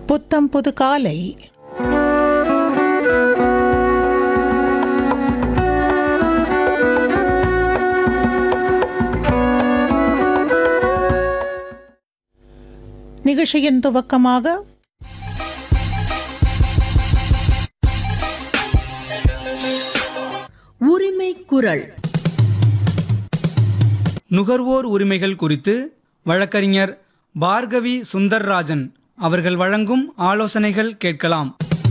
புத்தம் புது காலை நிகழ்ச்சியின் துவக்கமாக உரிமை குரல் நுகர்வோர் உரிமைகள் குறித்து வழக்கறிஞர் பார்கவி சுந்தர்ராஜன் அவர்கள் வழங்கும் ஆலோசனைகள் கேட்கலாம்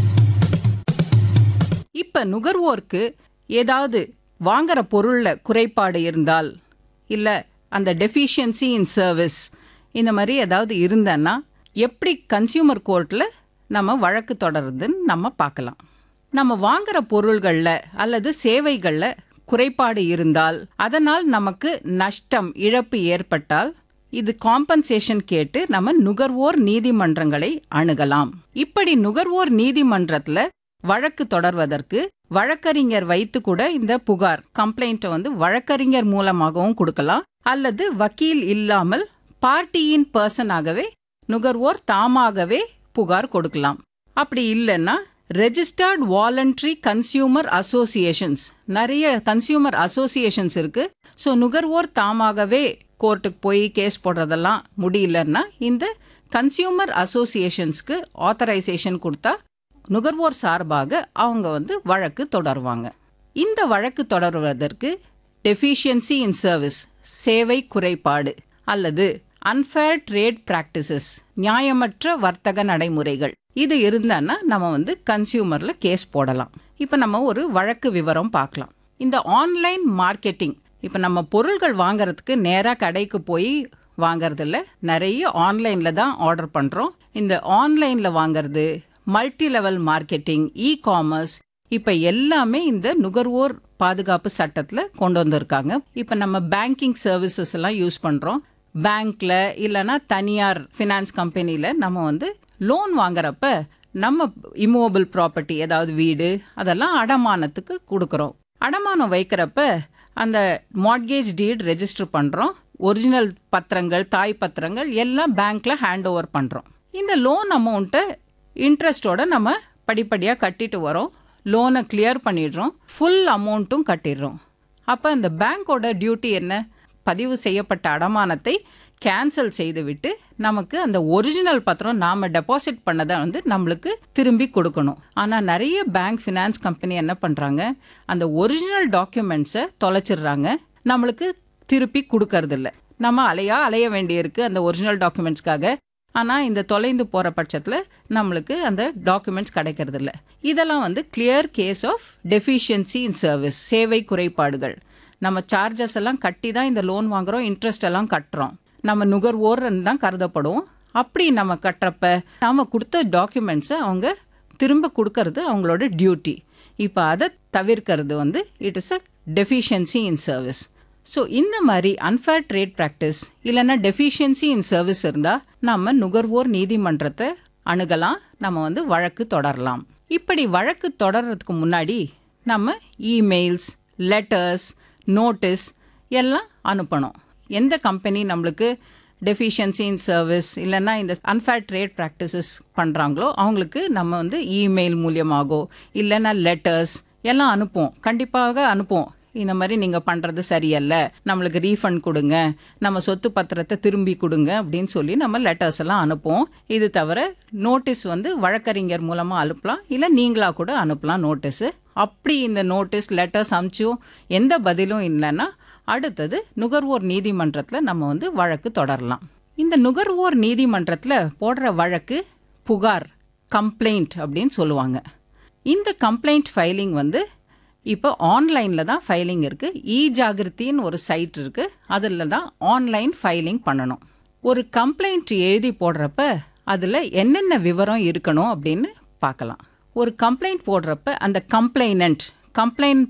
இப்ப நுகர்வோருக்கு ஏதாவது வாங்குற பொருள்ல குறைபாடு இருந்தால் இல்ல அந்த டெஃபிஷியன்சி இன் சர்வீஸ் இந்த மாதிரி ஏதாவது இருந்தன்னா எப்படி கன்சியூமர் கோர்ட்ல நம்ம வழக்கு தொடருதுன்னு நம்ம பார்க்கலாம் நம்ம வாங்குற பொருள்கள்ல அல்லது சேவைகள்ல குறைபாடு இருந்தால் அதனால் நமக்கு நஷ்டம் இழப்பு ஏற்பட்டால் இது காம்பன்சேஷன் கேட்டு நம்ம நுகர்வோர் நீதிமன்றங்களை அணுகலாம் இப்படி நுகர்வோர் நீதிமன்றத்துல வழக்கு தொடர்வதற்கு வழக்கறிஞர் வைத்து கூட இந்த புகார் கம்ப்ளைண்ட்டை வந்து வழக்கறிஞர் மூலமாகவும் கொடுக்கலாம் அல்லது வக்கீல் இல்லாமல் பார்ட்டியின் பர்சனாகவே நுகர்வோர் தாமாகவே புகார் கொடுக்கலாம் அப்படி இல்லைன்னா ரெஜிஸ்டர்ட் வாலண்டரி கன்சியூமர் அசோசியேஷன்ஸ் நிறைய கன்சியூமர் அசோசியேஷன்ஸ் இருக்கு ஸோ நுகர்வோர் தாமாகவே கோர்ட்டுக்கு போய் கேஸ் போடுறதெல்லாம் முடியலன்னா இந்த கன்சியூமர் அசோசியேஷன்ஸ்க்கு ஆத்தரைசேஷன் கொடுத்தா நுகர்வோர் சார்பாக அவங்க வந்து வழக்கு தொடருவாங்க இந்த வழக்கு தொடருவதற்கு டெஃபிஷியன்சி இன் சர்வீஸ் சேவை குறைபாடு அல்லது அன்ஃபேர் ட்ரேட் பிராக்டிசஸ் நியாயமற்ற வர்த்தக நடைமுறைகள் இது இருந்தான்னா நம்ம வந்து கன்சியூமர்ல கேஸ் போடலாம் இப்போ நம்ம ஒரு வழக்கு விவரம் பார்க்கலாம் இந்த ஆன்லைன் மார்க்கெட்டிங் இப்போ நம்ம பொருள்கள் வாங்குறதுக்கு நேராக கடைக்கு போய் வாங்குறதில்ல நிறைய ஆன்லைன்ல தான் ஆர்டர் பண்றோம் இந்த ஆன்லைன்ல வாங்குறது multi level marketing e commerce இப்ப எல்லாமே இந்த நுகர்வோர் பாதுகாப்பு சட்டத்துல கொண்டு வந்திருக்காங்க இப்ப நம்ம பேங்கிங் சர்வீசஸ் எல்லாம் யூஸ் பண்றோம் பேங்க்ல இல்லனா தனியார் ஃபினான்ஸ் கம்பெனில நம்ம வந்து லோன் வாங்குறப்ப நம்ம இமூவபிள் ப்ராப்பர்ட்டி ஏதாவது வீடு அதெல்லாம் அடமானத்துக்கு கொடுக்குறோம் அடமானம் வைக்கிறப்ப அந்த மார்ட்கேஜ் டீட் ரெஜிஸ்டர் பண்றோம் ஒரிஜினல் பத்திரங்கள் தாய் பத்திரங்கள் எல்லாம் பேங்க்ல ஹேண்ட் ஓவர் பண்றோம் இந்த லோன் அமௌண்ட்டை இன்ட்ரெஸ்டோட நம்ம படிப்படியாக கட்டிட்டு வரோம் லோனை கிளியர் பண்ணிடுறோம் ஃபுல் அமௌண்ட்டும் கட்டிடுறோம் அப்போ இந்த பேங்க்கோட டியூட்டி என்ன பதிவு செய்யப்பட்ட அடமானத்தை கேன்சல் செய்துவிட்டு நமக்கு அந்த ஒரிஜினல் பத்திரம் நாம டெபாசிட் பண்ணதை வந்து நம்மளுக்கு திரும்பி கொடுக்கணும் ஆனால் நிறைய பேங்க் ஃபினான்ஸ் கம்பெனி என்ன பண்ணுறாங்க அந்த ஒரிஜினல் டாக்குமெண்ட்ஸை தொலைச்சிடுறாங்க நம்மளுக்கு திருப்பி கொடுக்கறதில்ல நம்ம அலையா அலைய வேண்டியிருக்கு அந்த ஒரிஜினல் டாக்குமெண்ட்ஸ்க்காக ஆனால் இந்த தொலைந்து போகிற பட்சத்தில் நம்மளுக்கு அந்த டாக்குமெண்ட்ஸ் கிடைக்கிறதில்ல இதெல்லாம் வந்து clear case of deficiency in service சேவை குறைபாடுகள் நம்ம சார்ஜஸ் எல்லாம் கட்டி தான் இந்த லோன் வாங்குறோம் இன்ட்ரெஸ்ட் எல்லாம் கட்டுறோம் நம்ம நுகர்வோர்னு தான் கருதப்படும் அப்படி நம்ம கட்டுறப்ப நாம கொடுத்த டாக்குமெண்ட்ஸை அவங்க திரும்ப கொடுக்கறது அவங்களோட டியூட்டி இப்போ அதை தவிர்க்கிறது வந்து it is a deficiency in service so இந்த மாதிரி அன்ஃபேர் ட்ரேட் ப்ராக்டிஸ் இல்லைன்னா டெஃபிஷியன்சி இன் சர்வீஸ் இருந்தால் நம்ம நுகர்வோர் நீதிமன்றத்தை அணுகலாம் நம்ம வந்து வழக்கு தொடரலாம் இப்படி வழக்கு தொடர்றதுக்கு முன்னாடி நம்ம இமெயில்ஸ் லெட்டர்ஸ் நோட்டீஸ் எல்லாம் அனுப்பணும் எந்த கம்பெனி நம்மளுக்கு டெஃபிஷியன்சி இன் சர்வீஸ் இல்லைன்னா இந்த அன்ஃபேர் ட்ரேட் ப்ராக்டிசஸ் பண்ணுறாங்களோ அவங்களுக்கு நம்ம வந்து இமெயில் மூலியமாகவோ இல்லைன்னா லெட்டர்ஸ் எல்லாம் அனுப்புவோம் கண்டிப்பாக அனுப்புவோம் இந்த மாதிரி நீங்கள் பண்ணுறது சரியல்ல நம்மளுக்கு ரீஃபண்ட் கொடுங்க நம்ம சொத்து பத்திரத்தை திரும்பி கொடுங்க அப்படின்னு சொல்லி நம்ம லெட்டர்ஸ் எல்லாம் அனுப்புவோம் இது தவிர நோட்டீஸ் வந்து வழக்கறிஞர் மூலமாக அனுப்பலாம் இல்லை நீங்களாக கூட அனுப்பலாம் நோட்டீஸு அப்படி இந்த நோட்டீஸ் லெட்டர்ஸ் அனுப்பிச்சும் எந்த பதிலும் இல்லைன்னா அடுத்தது நுகர்வோர் நீதிமன்றத்தில் நம்ம வந்து வழக்கு தொடரலாம் இந்த நுகர்வோர் நீதிமன்றத்தில் போடுற வழக்கு புகார் கம்ப்ளைண்ட் அப்படின்னு சொல்லுவாங்க இந்த கம்ப்ளைண்ட் ஃபைலிங் வந்து இப்போ ஆன்லைனில் தான் ஃபைலிங் இருக்குது இ ஜாகிருத்தின்னு ஒரு சைட் இருக்குது அதில் தான் ஆன்லைன் ஃபைலிங் பண்ணணும் ஒரு கம்ப்ளைண்ட் எழுதி போடுறப்ப அதில் என்னென்ன விவரம் இருக்கணும் அப்படின்னு பார்க்கலாம் ஒரு கம்ப்ளைண்ட் போடுறப்ப அந்த கம்ப்ளைனண்ட் கம்ப்ளைண்ட்